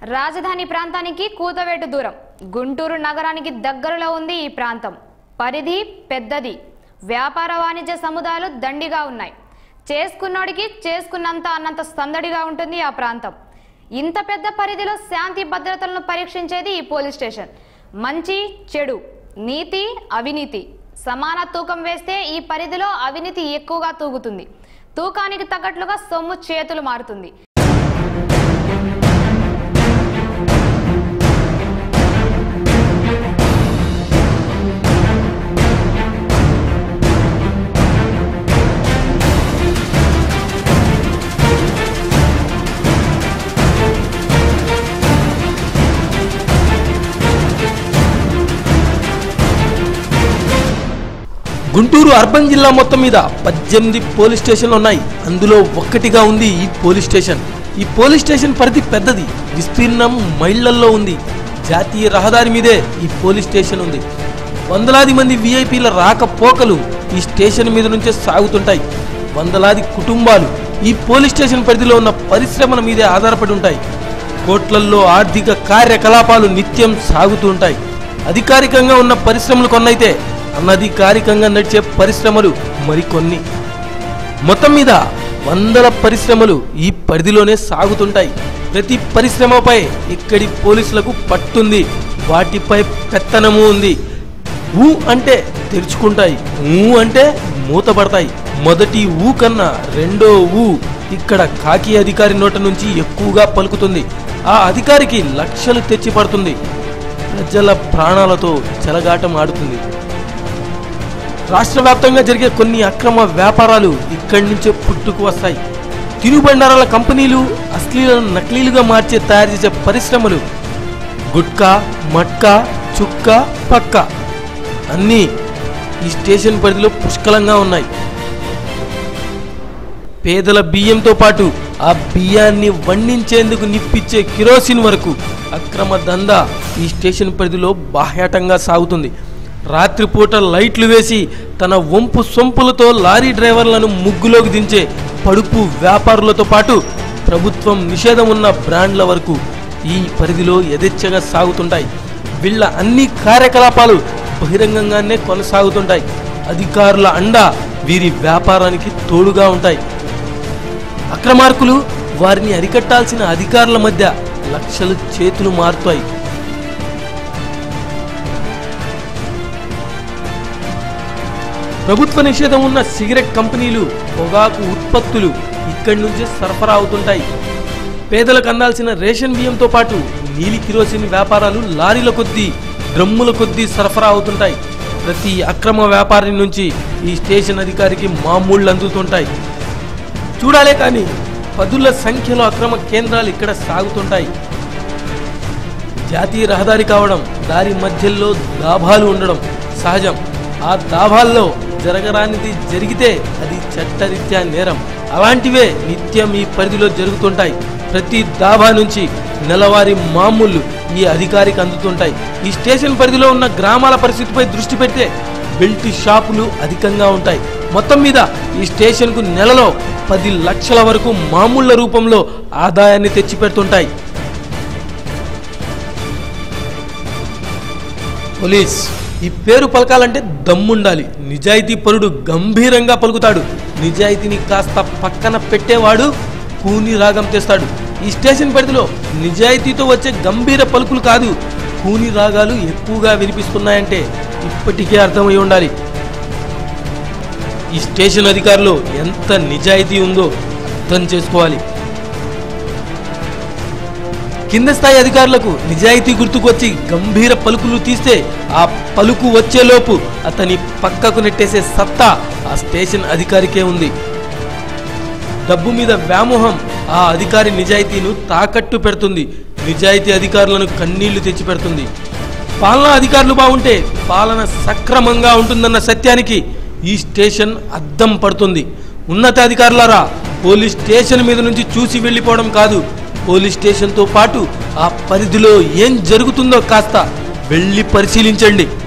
రాజధాని ప్రాంతానికి కూతవేటు దూరం గుంటూరు నగరానికి దగ్గరలో ఉంది ఈ ప్రాంతం పరిధి పెద్దది వ్యాపార వాణిజ్య సముదాయాలు దండిగా ఉన్నాయి చేసుకున్నోడికి చేసుకున్నంత అన్నంత సందడిగా ఉంటుంది ఆ ప్రాంతం ఇంత పెద్ద పరిధిలో శాంతి భద్రతలను పరీక్షించేది ఈ పోలీస్ స్టేషన్ మంచి చెడు నీతి అవినీతి సమాన తూకం వేస్తే ఈ పరిధిలో అవినీతి ఎక్కువగా తూగుతుంది తూకానికి తగ్గట్లుగా సొమ్ము చేతులు మారుతుంది గుంటూరు అర్బన్ జిల్లా మొత్తం మీద పద్దెనిమిది పోలీస్ స్టేషన్లు ఉన్నాయి అందులో ఒక్కటిగా ఉంది ఈ పోలీస్ స్టేషన్ ఈ పోలీస్ స్టేషన్ పరిధి పెద్దది విస్తీర్ణం మైళ్లల్లో ఉంది జాతీయ రహదారి మీదే ఈ పోలీస్ స్టేషన్ ఉంది వందలాది మంది విఐపీల రాకపోకలు ఈ స్టేషన్ మీద నుంచే సాగుతుంటాయి వందలాది కుటుంబాలు ఈ పోలీస్ స్టేషన్ పరిధిలో ఉన్న పరిశ్రమల మీదే ఆధారపడి ఉంటాయి కోట్లల్లో ఆర్థిక కార్యకలాపాలు నిత్యం సాగుతూ ఉంటాయి అధికారికంగా ఉన్న పరిశ్రమలు కొన్నైతే అనధికారికంగా నడిచే పరిశ్రమలు మరికొన్ని మొత్తం మీద వందల పరిశ్రమలు ఈ పరిధిలోనే సాగుతుంటాయి ప్రతి పరిశ్రమపై ఇక్కడి పోలీసులకు పట్టుంది వాటిపై పెత్తనము ఉంది ఊ అంటే తెరుచుకుంటాయి ఊ అంటే మూతపడతాయి మొదటి ఊ కన్నా రెండో ఊ ఇక్కడ కాకి అధికారి నోట నుంచి ఎక్కువగా పలుకుతుంది ఆ అధికారికి లక్షలు తెచ్చి పడుతుంది ప్రజల ప్రాణాలతో చెలగాటం ఆడుతుంది రాష్ట్ర వ్యాప్తంగా జరిగే కొన్ని అక్రమ వ్యాపారాలు ఇక్కడి నుంచే పుట్టుకు వస్తాయి తినుబండారాల కంపెనీలు అశ్లీలను నకిలీలుగా మార్చే తయారు చేసే పరిశ్రమలు గుట్కా మట్కా చుక్క పక్క అన్నీ ఈ స్టేషన్ పరిధిలో పుష్కలంగా ఉన్నాయి పేదల బియ్యంతో పాటు ఆ బియ్యాన్ని వండించేందుకు నిప్పిచ్చే కిరోసిన్ వరకు అక్రమ దందా ఈ స్టేషన్ పరిధిలో బాహ్యాటంగా సాగుతుంది రాత్రిపూట లైట్లు వేసి తన వంపు సొంపులతో లారీ డ్రైవర్లను ముగ్గులోకి దించే పడుపు వ్యాపారులతో పాటు ప్రభుత్వం నిషేధం ఉన్న బ్రాండ్ల వరకు ఈ పరిధిలో యథేచ్ఛగా సాగుతుంటాయి వీళ్ళ అన్ని కార్యకలాపాలు బహిరంగంగానే కొనసాగుతుంటాయి అధికారుల అండ వీరి వ్యాపారానికి తోడుగా ఉంటాయి అక్రమార్కులు వారిని అరికట్టాల్సిన అధికారుల మధ్య లక్షలు చేతులు మారుతాయి ప్రభుత్వ నిషేధం ఉన్న సిగరెట్ కంపెనీలు పొగాకు ఉత్పత్తులు ఇక్కడి నుంచే సరఫరా అవుతుంటాయి పేదలకు అందాల్సిన రేషన్ బియ్యంతో పాటు నీలి కిరోసిన్ వ్యాపారాలు లారీల కొద్దీ డ్రమ్ముల కొద్దీ సరఫరా అవుతుంటాయి ప్రతి అక్రమ వ్యాపారి నుంచి ఈ స్టేషన్ అధికారికి మామూళ్ళు అందుతుంటాయి చూడాలే కానీ పదుల సంఖ్యలో అక్రమ కేంద్రాలు ఇక్కడ సాగుతుంటాయి జాతీయ రహదారి కావడం దారి మధ్యలో దాభాలు ఉండడం సహజం ఆ దాభాల్లో జరగరానిది జరిగితే అది చట్టరీత్యా నేరం అలాంటివే నిత్యం ఈ పరిధిలో జరుగుతుంటాయి ప్రతి దాభా నుంచి నెలవారీ మామూళ్ళు ఈ అధికారికి అందుతుంటాయి ఈ స్టేషన్ పరిధిలో ఉన్న గ్రామాల పరిస్థితిపై దృష్టి పెడితే బెల్ట్ షాపులు అధికంగా ఉంటాయి మొత్తం మీద ఈ స్టేషన్కు నెలలో పది లక్షల వరకు మామూళ్ల రూపంలో ఆదాయాన్ని తెచ్చిపెడుతుంటాయి పోలీస్ ఈ పేరు పలకాలంటే దమ్ముండాలి నిజాయితీ పరుడు గంభీరంగా పలుకుతాడు నిజాయితీని కాస్త పక్కన పెట్టేవాడు కూని రాగం తెస్తాడు ఈ స్టేషన్ పరిధిలో నిజాయితీతో వచ్చే గంభీర పలుకులు కాదు కూని రాగాలు ఎక్కువగా వినిపిస్తున్నాయంటే ఇప్పటికే అర్థమై ఉండాలి ఈ స్టేషన్ అధికారులు ఎంత నిజాయితీ ఉందో అర్థం చేసుకోవాలి కింద స్థాయి అధికారులకు నిజాయితీ గుర్తుకొచ్చి గంభీర పలుకులు తీస్తే ఆ పలుకు వచ్చేలోపు అతని పక్కకు నెట్టేసే సత్తా ఆ స్టేషన్ అధికారికే ఉంది డబ్బు మీద వ్యామోహం ఆ అధికారి నిజాయితీను తాకట్టు పెడుతుంది నిజాయితీ అధికారులను కన్నీళ్లు తెచ్చిపెడుతుంది పాలనా అధికారులు బాగుంటే పాలన సక్రమంగా ఉంటుందన్న సత్యానికి ఈ స్టేషన్ అద్దం పడుతుంది ఉన్నతాధికారులారా పోలీస్ స్టేషన్ మీద నుంచి చూసి వెళ్ళిపోవడం కాదు పోలీస్ స్టేషన్తో పాటు ఆ పరిధిలో ఏం జరుగుతుందో కాస్త వెళ్ళి పరిశీలించండి